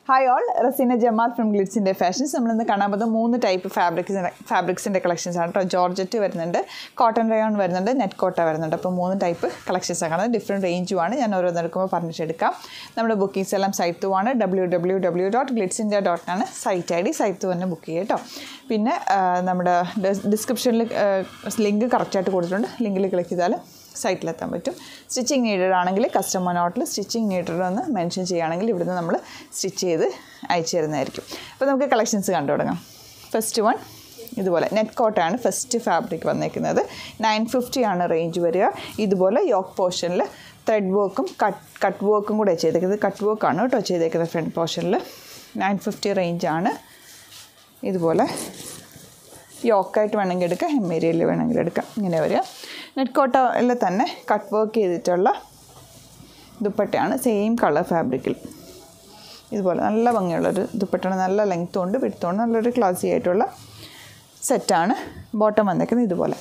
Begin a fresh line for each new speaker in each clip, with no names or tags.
hi all Raseena Jamal from ഗ്ലിറ്റ്സിൻ്റെ fashions നമ്മളിന്ന് കാണാൻ പോകുന്നത് മൂന്ന് ടൈപ്പ് ഫാബ്രിക്സിൻ്റെ ഫാബ്രിക്സിൻ്റെ കളക്ഷൻസ് ആണ് കേട്ടോ ജോർജറ്റ് വരുന്നുണ്ട് കോട്ടൺ റയോൺ വരുന്നുണ്ട് നെറ്റ് കോട്ട വരുന്നുണ്ട് അപ്പോൾ മൂന്ന് ടൈപ്പ് കളക്ഷൻസ് ആണ് കാണുന്നത് ഡിഫറെൻറ്റ് റേഞ്ചുമാണ് ഞാൻ ഓരോന്നെടുക്കുമ്പോൾ പറഞ്ഞിട്ടെടുക്കാം നമ്മുടെ ബുക്കിംഗ്സ് എല്ലാം സൈറ്റ് ആണ് W W W dot Glitz India dot ആണ് സൈറ്റ് ഐ ഡി സൈറ്റ് തന്നെ ബുക്ക് ചെയ്യുക കേട്ടോ പിന്നെ ആ, നമ്മുടെ ഡിസ്ക്രിപ്ഷനിൽ ലിങ്ക് കറക്റ്റായിട്ട് കൊടുത്തിട്ടുണ്ട് ലിങ്കിൽ ക്ലിക്ക് ചെയ്താൽ സൈറ്റിലെത്താൻ പറ്റും സ്റ്റിച്ചിങ് നീഡഡ് ആണെങ്കിൽ കസ്റ്റമർ നോട്ടിൽ സ്റ്റിച്ചിങ് നീഡഡ് എന്ന് മെൻഷൻ ചെയ്യുകയാണെങ്കിൽ ഇവിടുന്ന് നമ്മൾ സ്റ്റിച്ച് ചെയ്ത് അയച്ചു തരുന്നതായിരിക്കും അപ്പോൾ നമുക്ക് കളക്ഷൻസ് കണ്ടു തുടങ്ങാം ഫസ്റ്റ് വൺ ഇതുപോലെ നെറ്റ് കോട്ടാണ് ഫസ്റ്റ് ഫാബ്രിക് വന്നേക്കുന്നത് നയൻ ഫിഫ്റ്റി ആണ് റേഞ്ച് വരിക ഇതുപോലെ യോക്ക് പോർഷനിൽ ത്രെഡ് വർക്കും കട്ട് കട്ട് വർക്കും കൂടെ ചെയ്തേക്കുന്നത് കട്ട് വർക്കാണ് കേട്ടോ ചെയ്തേക്കുന്നത് ഫ്രണ്ട് പോർഷനിൽ നയൻ ഫിഫ്റ്റി റേഞ്ചാണ് ഇതുപോലെ യോക്കായിട്ട് വേണമെങ്കിൽ എടുക്കാം ഹെമ്മേരിയയിൽ വേണമെങ്കിൽ എടുക്കാം ഇങ്ങനെ വരിക നെറ്റ് കോട്ടയിൽ തന്നെ കട്ട് വർക്ക് ചെയ്തിട്ടുള്ള ദുപ്പട്ടയാണ് സെയിം കളർ ഫാബ്രിക്കിൽ ഇതുപോലെ നല്ല ഭംഗിയുള്ളൊരു ദുപ്പട്ടയാണ് നല്ല ലെങ്ത്തും ഉണ്ട് പിടുത്തം ഉണ്ട് നല്ലൊരു ക്ലാസി ആയിട്ടുള്ള സെറ്റാണ് ബോട്ടം വന്നേക്കുന്നത് ഇതുപോലെ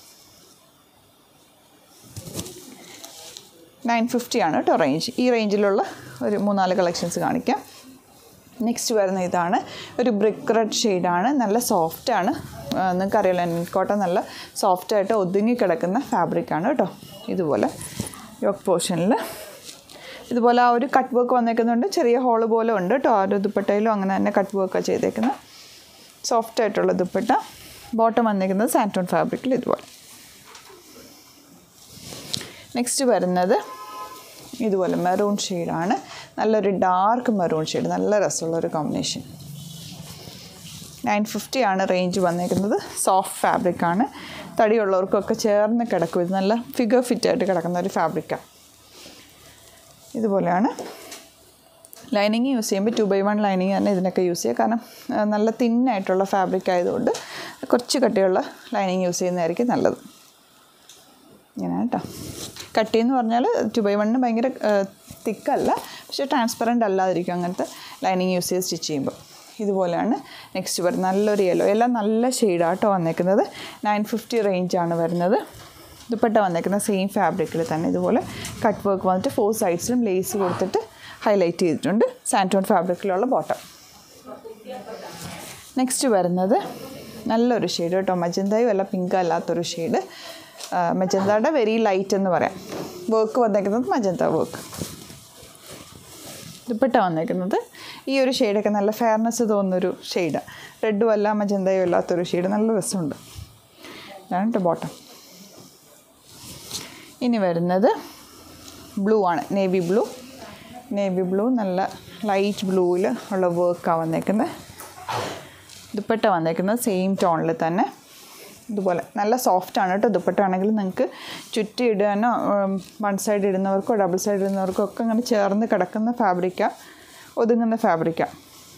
നയൻ ഫിഫ്റ്റി ആണ് കേട്ടോ റേഞ്ച് ഈ റേഞ്ചിലുള്ള ഒരു മൂന്നാല് കളക്ഷൻസ് കാണിക്കാം നെക്സ്റ്റ് വരുന്ന ഇതാണ് ഒരു ബ്രിക്ക് റെഡ് ഷെയ്ഡാണ് നല്ല സോഫ്റ്റാണ് നിങ്ങൾക്കറിയാലോ കോട്ടൺ നല്ല സോഫ്റ്റായിട്ട് ഒതുങ്ങി കിടക്കുന്ന ഫാബ്രിക്കാണ് കേട്ടോ ഇതുപോലെ യോക്ക് പോർഷനിൽ ഇതുപോലെ ആ ഒരു കട്ട് വർക്ക് വന്നേക്കുന്നുണ്ട് ചെറിയ ഹോള് പോലെ ഉണ്ട് കേട്ടോ ആ ഒരു ദുപ്പട്ടയിലും അങ്ങനെ തന്നെ കട്ട് വർക്കാണ് ചെയ്തേക്കുന്നത് സോഫ്റ്റ് ആയിട്ടുള്ള ദുപ്പട്ട ബോട്ടം വന്നേക്കുന്നത് സാൻറ്റോൺ ഫാബ്രിക്കിൽ ഇതുപോലെ നെക്സ്റ്റ് വരുന്നത് ഇതുപോലെ മെറൂൺ ഷെയ്ഡാണ് നല്ലൊരു ഡാർക്ക് മെറൂൺ ഷെയ്ഡ് നല്ല രസമുള്ള ഒരു കോമ്പിനേഷൻ നയൻ ഫിഫ്റ്റി ആണ് റേഞ്ച് വന്നേക്കുന്നത് സോഫ്റ്റ് ഫാബ്രിക്കാണ് തടിയുള്ളവർക്കൊക്കെ ചേർന്ന് കിടക്കും ഇത് നല്ല ഫിഗർ ഫിറ്റായിട്ട് കിടക്കുന്ന ഒരു ഫാബ്രിക്കാണ് ഇതുപോലെയാണ് ലൈനിങ് യൂസ് ചെയ്യുമ്പോൾ ടു ബൈ വൺ ലൈനിങ് തന്നെ ഇതിനൊക്കെ യൂസ് ചെയ്യുക കാരണം ആ, നല്ല തിന്നായിട്ടുള്ള ഫാബ്രിക് ആയതുകൊണ്ട് കുറച്ച് കട്ടിയുള്ള ലൈനിങ് യൂസ് ചെയ്യുന്നതായിരിക്കും നല്ലത് ഇങ്ങനെ കേട്ടോ കട്ടി എന്ന് പറഞ്ഞാൽ ടു ബൈ വണ്ണിന് ഭയങ്കര തിക്കല്ല പക്ഷേ ട്രാൻസ്പെറൻ്റ് അല്ലാതിരിക്കും അങ്ങനത്തെ ലൈനിങ് യൂസ് ചെയ്ത് സ്റ്റിച്ച് ചെയ്യുമ്പോൾ ഇതുപോലെയാണ് നെക്സ്റ്റ് വരുന്നത് നല്ലൊരു യെല്ലോ എല്ലാം നല്ല ഷെയ്ഡാട്ടോ വന്നേക്കുന്നത് നയൻ ഫിഫ്റ്റി റേഞ്ചാണ് വരുന്നത് ദുപ്പട്ട വന്നേക്കുന്ന സെയിം ഫാബ്രിക്കിൽ തന്നെ ഇതുപോലെ കട്ട് വർക്ക് വന്നിട്ട് ഫോർ സൈഡ്സിലും ലേസ് കൊടുത്തിട്ട് ഹൈലൈറ്റ് ചെയ്തിട്ടുണ്ട് സാൻറ്റോൺ ഫാബ്രിക്കിലുള്ള ബോട്ടം നെക്സ്റ്റ് വരുന്നത് നല്ലൊരു ഷെയ്ഡ് കേട്ടോ മജന്തയും അല്ല പിങ്ക് അല്ലാത്തൊരു ഷെയ്ഡ് മജന്തയുടെ വെരി ലൈറ്റ് എന്ന് പറയാം വർക്ക് വന്നേക്കുന്നത് മജന്ത വർക്ക് ദുപ്പട്ട വന്നേക്കുന്നത് ഈ ഒരു ഷെയ്ഡൊക്കെ നല്ല ഫെയർനെസ് തോന്നുന്നൊരു ഷെയ്ഡാണ് റെഡും അല്ല മജന്തയും അല്ലാത്തൊരു ഷെയ്ഡ് നല്ല രസമുണ്ട് ഇതാണ് കേട്ടോ ബോട്ടം ഇനി വരുന്നത് ബ്ലൂ ആണ് നേവി ബ്ലൂ നേവി ബ്ലൂ നല്ല ലൈറ്റ് ബ്ലൂവിൽ ഉള്ള വർക്കാണ് വന്നേക്കുന്നത് ദുപ്പട്ട വന്നേക്കുന്നത് സെയിം ടോണിൽ തന്നെ ഇതുപോലെ നല്ല സോഫ്റ്റ് ആണ് കേട്ടോ ദുപ്പട്ട ആണെങ്കിൽ നിങ്ങൾക്ക് ചുറ്റി ഇടാനോ വൺ സൈഡ് ഇടുന്നവർക്കോ ഡബിൾ സൈഡ് ഇടുന്നവർക്കോ ഒക്കെ അങ്ങനെ ചേർന്ന് കിടക്കുന്ന ഫാബ്രിക്കാണ് ഒതുങ്ങുന്ന ഫാബ്രിക്കാണ്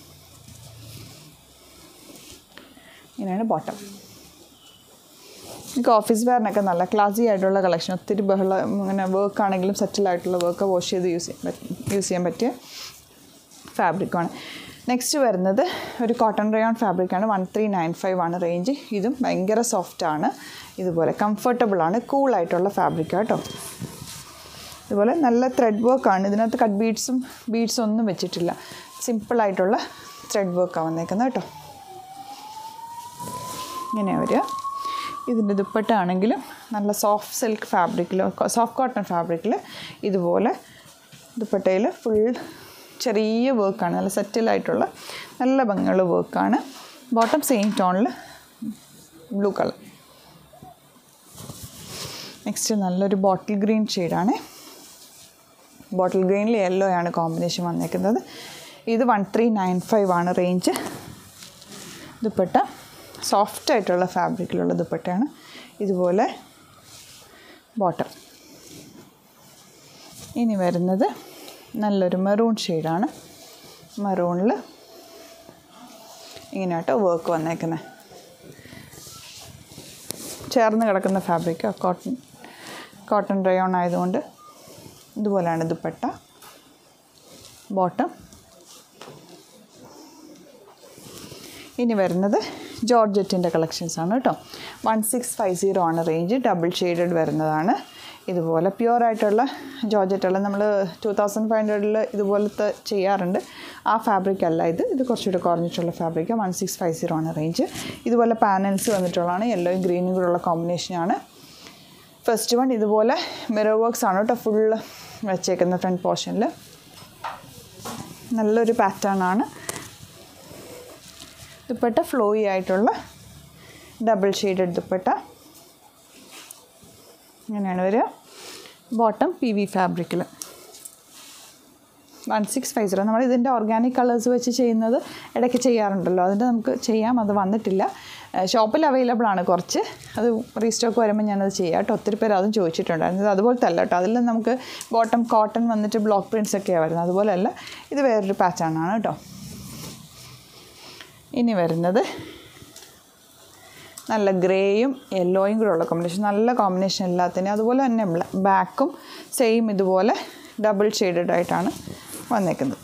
ഇങ്ങനെയാണ് ബോട്ടം എനിക്ക് ഓഫീസ് വെയറിനൊക്കെ നല്ല ക്ലാസി ആയിട്ടുള്ള കളക്ഷൻ ഒത്തിരി ബഹളം ഇങ്ങനെ വർക്ക് ആണെങ്കിലും സെറ്റിൽ ആയിട്ടുള്ള വർക്ക് വാഷ് ചെയ്ത് യൂസ് ചെയ്യാൻ പറ്റും യൂസ് ചെയ്യാൻ പറ്റിയ ഫാബ്രിക്കാണ് നെക്സ്റ്റ് വരുന്നത് ഒരു കോട്ടൺ റയോൺ ഫാബ്രിക്കാണ് വൺ ത്രീ നയൻ ഫൈവ് ആണ് റേഞ്ച് ഇതും ഭയങ്കര സോഫ്റ്റാണ് ഇതുപോലെ കംഫർട്ടബിൾ ആണ് കൂളായിട്ടുള്ള ഫാബ്രിക്കാണ് കേട്ടോ ഇതുപോലെ നല്ല ത്രെഡ് വർക്കാണ് ഇതിനകത്ത് കട്ട് ബീഡ്സും ബീഡ്സും ഒന്നും വെച്ചിട്ടില്ല സിമ്പിളായിട്ടുള്ള ത്രെഡ് വർക്കാണ് വന്നേക്കുന്നത് കേട്ടോ ഇങ്ങനെയാണ് വരിക ഇതിൻ്റെ ദുപ്പട്ട ആണെങ്കിലും നല്ല സോഫ്റ്റ് സിൽക്ക് ഫാബ്രിക്കിൽ സോഫ്റ്റ് കോട്ടൺ ഫാബ്രിക്കിൽ ഇതുപോലെ ദുപ്പട്ടയിൽ ഫുൾ ചെറിയ വർക്കാണ് നല്ല സെറ്റിലായിട്ടുള്ള നല്ല ഭംഗിയുള്ള വർക്കാണ് ബോട്ടം സെയിം ടോണിൽ ബ്ലൂ കളർ നെക്സ്റ്റ് നല്ലൊരു ബോട്ടിൽ ഗ്രീൻ ഷെയ്ഡാണ് ബോട്ടിൽ ഗ്രീനിൽ യെല്ലോ ആണ് കോമ്പിനേഷൻ വന്നേക്കുന്നത് ഇത് വൺ ത്രീ നയൻ ഫൈവ് ആണ് റേഞ്ച് ദുപ്പട്ട സോഫ്റ്റ് ആയിട്ടുള്ള ഫാബ്രിക്കിലുള്ള ദുപ്പട്ടയാണ് ഇതുപോലെ ബോട്ടം ഇനി വരുന്നത് നല്ലൊരു മെറൂൺ ഷെയ്ഡാണ് മെറൂണിൽ ഇങ്ങനെ കേട്ടോ വർക്ക് വന്നേക്കുന്നത് ചേർന്ന് കിടക്കുന്ന ഫാബ്രിക് കോട്ടൺ കോട്ടൺ റയോൺ ആയതുകൊണ്ട് ഇതുപോലെയാണ് ദുപ്പട്ട ബോട്ടം ഇനി വരുന്നത് ജോർജറ്റിൻ്റെ കളക്ഷൻസ് ആണ് കേട്ടോ വൺ സിക്സ് ഫൈവ് സീറോ ആണ് റേഞ്ച് ഡബിൾ ഷെയ്ഡഡ് വരുന്നതാണ് ഇതുപോലെ പ്യുവർ ആയിട്ടുള്ള ജോർജറ്റുള്ള നമ്മൾ ടു തൗസൻഡ് ഫൈവ് ഹൺഡ്രഡിൽ ഇതുപോലത്തെ ചെയ്യാറുണ്ട് ആ ഫാബ്രിക് അല്ല ഇത് ഇത് കുറച്ചുകൂടെ കുറഞ്ഞിട്ടുള്ള fabric one six five zero ആണ് റേഞ്ച് ഇതുപോലെ പാനൽസ് വന്നിട്ടുള്ളതാണ് യെല്ലോയും ഗ്രീനും കൂടെയുള്ള കോമ്പിനേഷനാണ് ഫസ്റ്റ് വൺ ഇതുപോലെ മിറർ വർക്ക്സ് ആണ് കേട്ടോ ഫുള്ള് വെച്ചേക്കുന്ന ഫ്രണ്ട് പോർഷനിൽ നല്ലൊരു പാറ്റേൺ ആണ് ദുപ്പട്ട ഫ്ലോയി ആയിട്ടുള്ള ഡബിൾ ഷെയ്ഡഡ് ദുപ്പട്ട ഇങ്ങനെയാണ് വരിക ബോട്ടം പി വി ഫാബ്രിക്കിൽ വൺ സിക്സ് ഫൈവ് സീറോ നമ്മൾ ഇതിൻ്റെ ഓർഗാനിക് കളേഴ്സ് വെച്ച് ചെയ്യുന്നത് ഇടയ്ക്ക് ചെയ്യാറുണ്ടല്ലോ അതിൻ്റെ നമുക്ക് ചെയ്യാം അത് വന്നിട്ടില്ല ഷോപ്പിൽ അവൈലബിൾ ആണ് കുറച്ച് അത് റീസ്റ്റോക്ക് വരുമ്പോൾ ഞാനത് ചെയ്യാം കേട്ടോ ഒത്തിരി പേര് അതും ചോദിച്ചിട്ടുണ്ടായിരുന്നു ഇത് അതുപോലത്തെ അല്ല കേട്ടോ അതിൽ നമുക്ക് ബോട്ടം കോട്ടൺ വന്നിട്ട് ബ്ലോക്ക് പ്രിൻറ്റ്സ് ഒക്കെയാണ് വരുന്നത് അതുപോലെ അല്ല ഇത് വേറൊരു പാറ്റേൺ ആണ് കേട്ടോ ഇനി വരുന്നത് നല്ല ഗ്രേയും യെല്ലോയും കൂടെ ഉള്ള കോമ്പിനേഷൻ നല്ല കോമ്പിനേഷൻ എല്ലാത്തിനും അതുപോലെ തന്നെ ബാക്കും സെയിം ഇതുപോലെ ഡബിൾ ഷെയ്ഡഡ് ആയിട്ടാണ് വന്നേക്കുന്നത്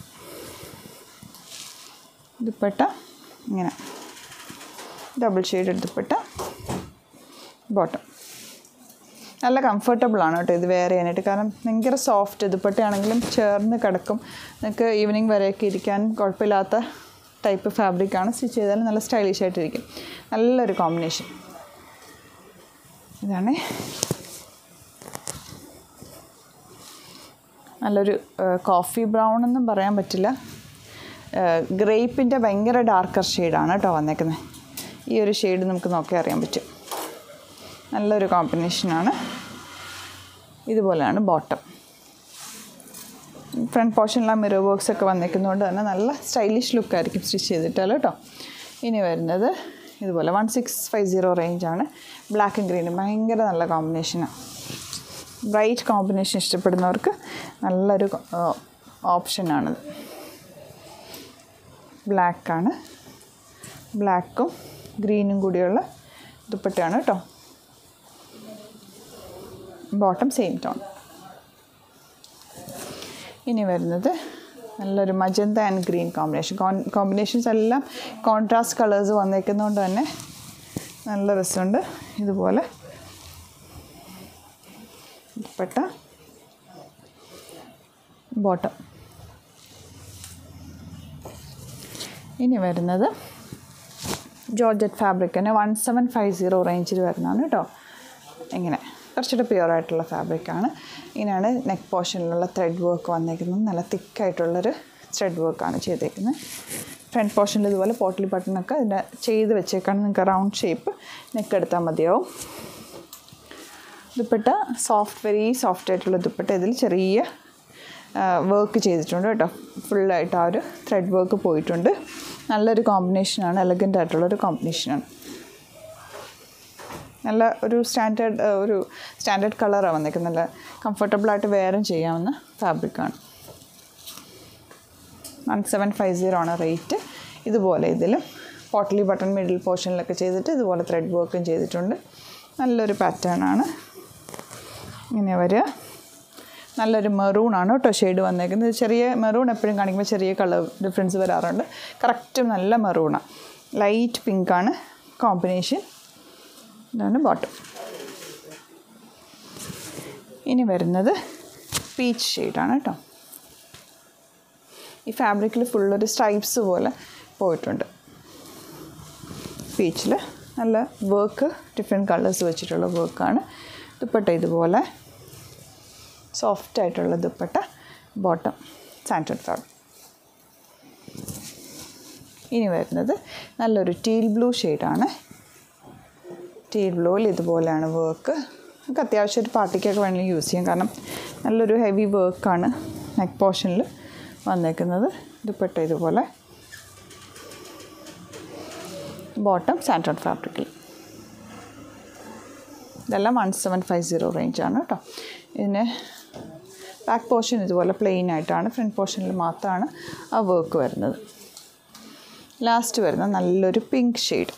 ദുപ്പട്ട ഇങ്ങനെ ഡബിൾ ഷെയ്ഡ് ദുപ്പട്ട ബോട്ടം നല്ല കംഫർട്ടബിൾ ആണ് കേട്ടോ ഇത് വെയർ ചെയ്യാനായിട്ട് കാരണം ഭയങ്കര സോഫ്റ്റ് ദുപ്പട്ടയാണെങ്കിലും ചേർന്ന് കിടക്കും നിങ്ങൾക്ക് ഈവനിങ് വരെയൊക്കെ ഇരിക്കാൻ കുഴപ്പമില്ലാത്ത ടൈപ്പ് ഫാബ്രിക്കാണ് സ്റ്റിച്ച് ചെയ്താലും നല്ല സ്റ്റൈലിഷ് ആയിട്ടിരിക്കും നല്ലൊരു കോമ്പിനേഷൻ ഇതാണ് നല്ലൊരു കോഫി ബ്രൗൺ എന്നും പറയാൻ പറ്റില്ല ഗ്രേപ്പിൻ്റെ ഭയങ്കര ഡാർക്കർ ഷെയ്ഡാണ് കേട്ടോ വന്നേക്കുന്നത് ഈ ഒരു ഷെയ്ഡ് നമുക്ക് നോക്കി അറിയാൻ പറ്റും നല്ലൊരു കോമ്പിനേഷനാണ് ഇതുപോലെയാണ് ബോട്ടം ഫ്രണ്ട് പോർഷനിലെ മിറർ വർക്ക്സ് ഒക്കെ വന്നേക്കുന്നതുകൊണ്ട് തന്നെ നല്ല സ്റ്റൈലിഷ് ലുക്കായിരിക്കും സ്റ്റിച്ച് ചെയ്തിട്ടാൽ കേട്ടോ ഇനി വരുന്നത് ഇതുപോലെ വൺ സിക്സ് ഫൈവ് സീറോ റേഞ്ചാണ് ബ്ലാക്കും ഗ്രീനും ഭയങ്കര നല്ല കോമ്പിനേഷനാണ് ബ്രൈറ്റ് കോമ്പിനേഷൻ ഇഷ്ടപ്പെടുന്നവർക്ക് നല്ലൊരു ഓപ്ഷനാണിത് ബ്ലാക്കാണ് ബ്ലാക്കും ഗ്രീനും കൂടിയുള്ള ദുപ്പട്ടയാണ് കേട്ടോ ബോട്ടം സെയിം ടോൺ ഇനി വരുന്നത് നല്ലൊരു magenta and green combination combinations എല്ലാം കോൺട്രാസ്റ്റ് കളേഴ്സ് വന്നേക്കുന്നതുകൊണ്ട് തന്നെ നല്ല രസമുണ്ട് ഇതുപോലെ ദുപ്പട്ട ബോട്ടം ഇനി വരുന്നത് ജോർജറ്റ് ഫാബ്രിക് തന്നെ വൺ സെവൻ ഫൈവ് സീറോ റേഞ്ചിൽ വരുന്നതാണ് കേട്ടോ ഇങ്ങനെ കുറച്ചുകൂടെ പ്യുവർ ആയിട്ടുള്ള ഫാബ്രിക്കാണ് ഇങ്ങനെയാണ് നെക്ക് പോർഷനിലുള്ള ത്രെഡ് വർക്ക് വന്നേക്കുന്നത് നല്ല തിക്കായിട്ടുള്ളൊരു ത്രെഡ് വർക്കാണ് ചെയ്തേക്കുന്നത് ഫ്രണ്ട് പോർഷനിൽ ഇതുപോലെ പോട്ടലി ബട്ടണൊക്കെ ഇതിൻ്റെ ചെയ്ത് വെച്ചേക്കാണ് നിങ്ങൾക്ക് റൗണ്ട് ഷേപ്പ് നെക്ക് എടുത്താൽ മതിയാവും ദുപ്പട്ട സോഫ്റ്റ് വെരി സോഫ്റ്റ് ആയിട്ടുള്ള ദുപ്പട്ട ഇതിൽ ചെറിയ വർക്ക് ചെയ്തിട്ടുണ്ട് കേട്ടോ ഫുള്ളായിട്ട് ആ ഒരു ത്രെഡ് വർക്ക് പോയിട്ടുണ്ട് നല്ലൊരു കോമ്പിനേഷനാണ് എലഗൻ്റ് ആയിട്ടുള്ളൊരു കോമ്പിനേഷനാണ് നല്ല ഒരു സ്റ്റാൻഡേർഡ് ഒരു സ്റ്റാൻഡേർഡ് കളറാണ് വന്നേക്കുന്നത് നല്ല കംഫർട്ടബിളായിട്ട് വെയറും ചെയ്യാവുന്ന ഫാബ്രിക്കാണ് വൺ സെവൻ ഫൈവ് സീറോ ആണ് റേറ്റ് ഇതുപോലെ ഇതിലും പോട്ടലി ബട്ടൺ മിഡിൽ പോർഷനിലൊക്കെ ചെയ്തിട്ട് ഇതുപോലെ ത്രെഡ് വർക്കും ചെയ്തിട്ടുണ്ട് നല്ലൊരു പാറ്റേൺ ആണ് ഇങ്ങനെ വരിക നല്ലൊരു മെറൂൺ ആണ് കേട്ടോ ഷെയ്ഡ് വന്നേക്കുന്നത് ചെറിയ മെറൂൺ എപ്പോഴും കാണിക്കുമ്പോൾ ചെറിയ കളർ ഡിഫറൻസ് വരാറുണ്ട് കറക്റ്റ് നല്ല മെറൂണാണ് ലൈറ്റ് പിങ്കാണ് കോമ്പിനേഷൻ ഇതാണ് ബോട്ടം ഇനി വരുന്നത് പീച്ച് ഷെയ്ഡാണ് കേട്ടോ ഈ ഫാബ്രിക്കിൽ ഫുള്ളൊരു സ്ട്രൈപ്സ് പോലെ പോയിട്ടുണ്ട് പീച്ചിൽ നല്ല വർക്ക് ഡിഫറെൻറ്റ് കളേഴ്സ് വെച്ചിട്ടുള്ള വർക്കാണ് ദുപ്പട്ട ഇതുപോലെ സോഫ്റ്റ് ആയിട്ടുള്ള ദുപ്പട്ട ബോട്ടം സാൻറ്റഡ് ഫാബ്രിക് ഇനി വരുന്നത് നല്ലൊരു ടീൽ ബ്ലൂ ഷെയ്ഡാണ് ടീൽ ബ്ലൂവിൽ ഇതുപോലെയാണ് വർക്ക് നമുക്ക് അത്യാവശ്യം ഒരു പാർട്ടിക്കൊക്കെ വേണമെങ്കിൽ യൂസ് ചെയ്യാം കാരണം നല്ലൊരു ഹെവി വർക്കാണ് നെക്ക് പോർഷനിൽ വന്നേക്കുന്നത് ദുപ്പട്ട ഇതുപോലെ ബോട്ടം സാൻറ്റൺ ഫാബ്രിക്കിൽ ഇതെല്ലാം വൺ സെവൻ ഫൈവ് സീറോ റേഞ്ചാണ് കേട്ടോ ഇതിന് ബാക്ക് പോർഷൻ ഇതുപോലെ പ്ലെയിൻ ആയിട്ടാണ് ഫ്രണ്ട് പോർഷനിൽ മാത്രമാണ് ആ വർക്ക് വരുന്നത് ലാസ്റ്റ് വരുന്ന നല്ലൊരു പിങ്ക് ഷെയ്ഡ്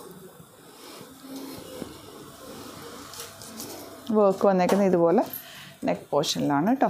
വർക്ക് വന്നേക്കുന്നത് ഇതുപോലെ നെക്ക് പോർഷനിലാണ് കേട്ടോ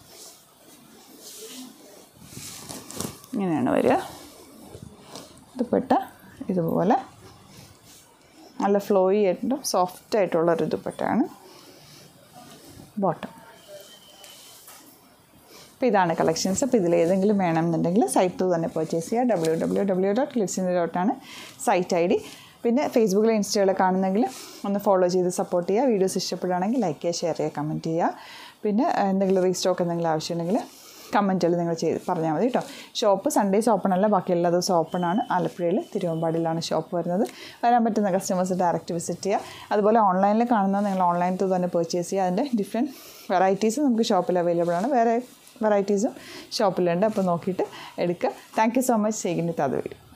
ഇങ്ങനെയാണ് വരിക ദുപ്പട്ട ഇതുപോലെ നല്ല ഫ്ലോയി ആയിട്ടും സോഫ്റ്റ് ആയിട്ടുള്ളൊരു ദുപ്പട്ടയാണ് ബോട്ടം അപ്പോൾ ഇതാണ് കളക്ഷൻസ് അപ്പോൾ ഇതിൽ ഏതെങ്കിലും വേണമെന്നുണ്ടെങ്കിൽ സൈറ്റ് തന്നെ പർച്ചേസ് ചെയ്യുക ഡബ്ല്യൂ ഡബ്ല്യൂ ഡബ്ല്യൂ ഡോട്ട് ക്ലിറ്റ്സിൻ്റെ ഡോട്ടാണ് സൈറ്റ് ഐ ഡി പിന്നെ ഫേസ്ബുക്കിൽ ഇൻസ്റ്റയിൽ കാണുന്നെങ്കിൽ ഒന്ന് ഫോളോ ചെയ്ത് സപ്പോർട്ട് ചെയ്യുക വീഡിയോസ് ഇഷ്ടപ്പെടുകയാണെങ്കിൽ ലൈക്ക് ചെയ്യുക ഷെയർ ചെയ്യുക കമൻറ്റ് ചെയ്യുക പിന്നെ എന്തെങ്കിലും റീസ്റ്റോക്ക് എന്തെങ്കിലും ആവശ്യമുണ്ടെങ്കിൽ കമൻറ്റിൽ നിങ്ങൾ ചെയ്ത് പറഞ്ഞാൽ മതി കേട്ടോ ഷോപ്പ് സൺഡേസ് ഓപ്പൺ അല്ല ബാക്കി എല്ലാ ദിവസവും ഓപ്പൺ ആണ് ആലപ്പുഴയിൽ തിരുവമ്പാടിയിലാണ് ഷോപ്പ് വരുന്നത് വരാൻ പറ്റുന്ന കസ്റ്റമേഴ്സ് ഡയറക്റ്റ് വിസിറ്റ് ചെയ്യുക അതുപോലെ ഓൺലൈനിൽ കാണുന്നത് നിങ്ങൾ ഓൺലൈനിൽ തന്നെ പർച്ചേസ് ചെയ്യുക അതിൻ്റെ ഡിഫറെൻറ്റ് വെറൈറ്റീസ് നമുക്ക് ഷോപ്പിൽ അവൈലബിൾ ആണ് വേറെ വെറൈറ്റീസും ഷോപ്പിലുണ്ട് അപ്പോൾ നോക്കിയിട്ട് എടുക്കുക താങ്ക് യു സോ മച്ച് ചെയ്യുന്ന അത് വീഡിയോ